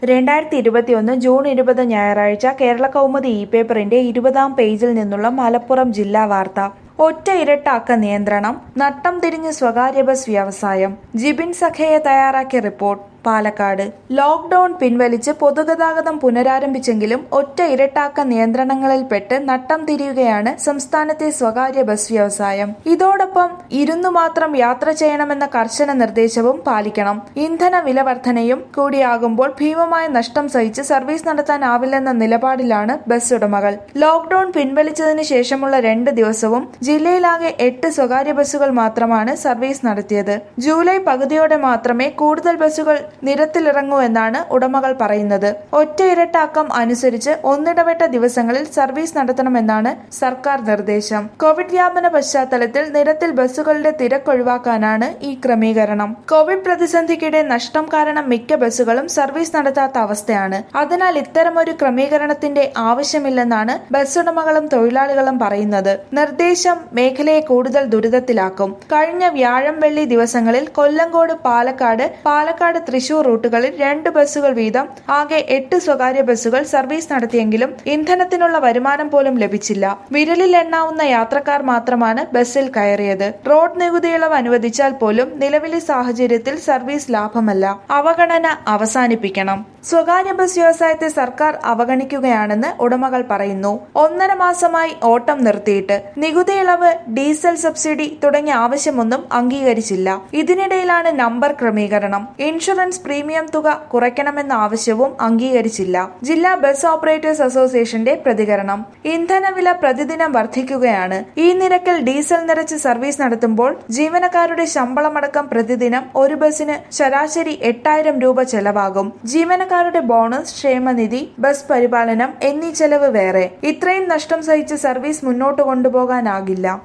രണ്ടായിരത്തി ഇരുപത്തിയൊന്ന് ജൂൺ ഇരുപത് ഞായറാഴ്ച കേരള കൗമുദി ഇ പേപ്പറിന്റെ ഇരുപതാം പേജിൽ നിന്നുള്ള മലപ്പുറം ജില്ലാ വാർത്ത ഒറ്റ ഇരട്ടാക്ക നിയന്ത്രണം നട്ടം തിരിഞ്ഞ് സ്വകാര്യ ബസ് വ്യവസായം ജിബിൻ സഖയെ തയ്യാറാക്കിയ റിപ്പോർട്ട് പാലക്കാട് ലോക്ഡൌൺ പിൻവലിച്ച് പൊതുഗതാഗതം പുനരാരംഭിച്ചെങ്കിലും ഒറ്റ ഇരട്ടാക്ക നിയന്ത്രണങ്ങളിൽപ്പെട്ട് നട്ടം തിരിയുകയാണ് സംസ്ഥാനത്തെ സ്വകാര്യ ബസ് വ്യവസായം ഇതോടൊപ്പം ഇരുന്നു മാത്രം യാത്ര ചെയ്യണമെന്ന കർശന നിർദ്ദേശവും പാലിക്കണം ഇന്ധന വില വർധനയും കൂടിയാകുമ്പോൾ ഭീമമായ നഷ്ടം സഹിച്ച് സർവീസ് നടത്താനാവില്ലെന്ന നിലപാടിലാണ് ബസ് ഉടമകൾ ലോക്ഡൌൺ പിൻവലിച്ചതിന് ശേഷമുള്ള രണ്ട് ദിവസവും ജില്ലയിലാകെ എട്ട് സ്വകാര്യ ബസ്സുകൾ മാത്രമാണ് സർവീസ് നടത്തിയത് ജൂലൈ പകുതിയോടെ മാത്രമേ കൂടുതൽ ബസ്സുകൾ നിരത്തിലിറങ്ങൂ എന്നാണ് ഉടമകൾ പറയുന്നത് ഒറ്റ ഇരട്ടാക്കം അനുസരിച്ച് ഒന്നിടവിട്ട ദിവസങ്ങളിൽ സർവീസ് നടത്തണമെന്നാണ് സർക്കാർ നിർദ്ദേശം കോവിഡ് വ്യാപന പശ്ചാത്തലത്തിൽ നിരത്തിൽ ബസ്സുകളുടെ തിരക്കൊഴിവാക്കാനാണ് ഈ ക്രമീകരണം കോവിഡ് പ്രതിസന്ധിക്കിടെ നഷ്ടം കാരണം മിക്ക ബസ്സുകളും സർവീസ് നടത്താത്ത അവസ്ഥയാണ് അതിനാൽ ഇത്തരമൊരു ക്രമീകരണത്തിന്റെ ആവശ്യമില്ലെന്നാണ് ബസ് ഉടമകളും തൊഴിലാളികളും പറയുന്നത് നിർദ്ദേശം മേഖലയെ കൂടുതൽ ദുരിതത്തിലാക്കും കഴിഞ്ഞ വ്യാഴം വെള്ളി ദിവസങ്ങളിൽ കൊല്ലങ്കോട് പാലക്കാട് പാലക്കാട് തൃശൂർ റൂട്ടുകളിൽ രണ്ട് ബസ്സുകൾ വീതം ആകെ എട്ട് സ്വകാര്യ ബസ്സുകൾ സർവീസ് നടത്തിയെങ്കിലും ഇന്ധനത്തിനുള്ള വരുമാനം പോലും ലഭിച്ചില്ല വിരലിൽ എണ്ണാവുന്ന യാത്രക്കാർ മാത്രമാണ് ബസ്സിൽ കയറിയത് റോഡ് നികുതി ഇളവ് അനുവദിച്ചാൽ പോലും നിലവിലെ സാഹചര്യത്തിൽ സർവീസ് ലാഭമല്ല അവഗണന അവസാനിപ്പിക്കണം സ്വകാര്യ ബസ് വ്യവസായത്തെ സർക്കാർ അവഗണിക്കുകയാണെന്ന് ഉടമകൾ പറയുന്നു ഒന്നര മാസമായി ഓട്ടം നിർത്തിയിട്ട് നികുതി ഇളവ് ഡീസൽ സബ്സിഡി തുടങ്ങിയ ആവശ്യമൊന്നും അംഗീകരിച്ചില്ല ഇതിനിടയിലാണ് നമ്പർ ക്രമീകരണം ഇൻഷുറൻസ് പ്രീമിയം തുക കുറയ്ക്കണമെന്ന ആവശ്യവും അംഗീകരിച്ചില്ല ജില്ലാ ബസ് ഓപ്പറേറ്റേഴ്സ് അസോസിയേഷന്റെ പ്രതികരണം ഇന്ധനവില പ്രതിദിനം വർദ്ധിക്കുകയാണ് ഈ നിരക്കിൽ ഡീസൽ നിറച്ച് സർവീസ് നടത്തുമ്പോൾ ജീവനക്കാരുടെ ശമ്പളമടക്കം പ്രതിദിനം ഒരു ബസ്സിന് ശരാശരി എട്ടായിരം രൂപ ചെലവാകും ജീവനക്കാരുടെ ബോണസ് ക്ഷേമനിധി ബസ് പരിപാലനം എന്നീ ചെലവ് വേറെ ഇത്രയും നഷ്ടം സഹിച്ച് സർവീസ് മുന്നോട്ട് കൊണ്ടുപോകാനാകില്ല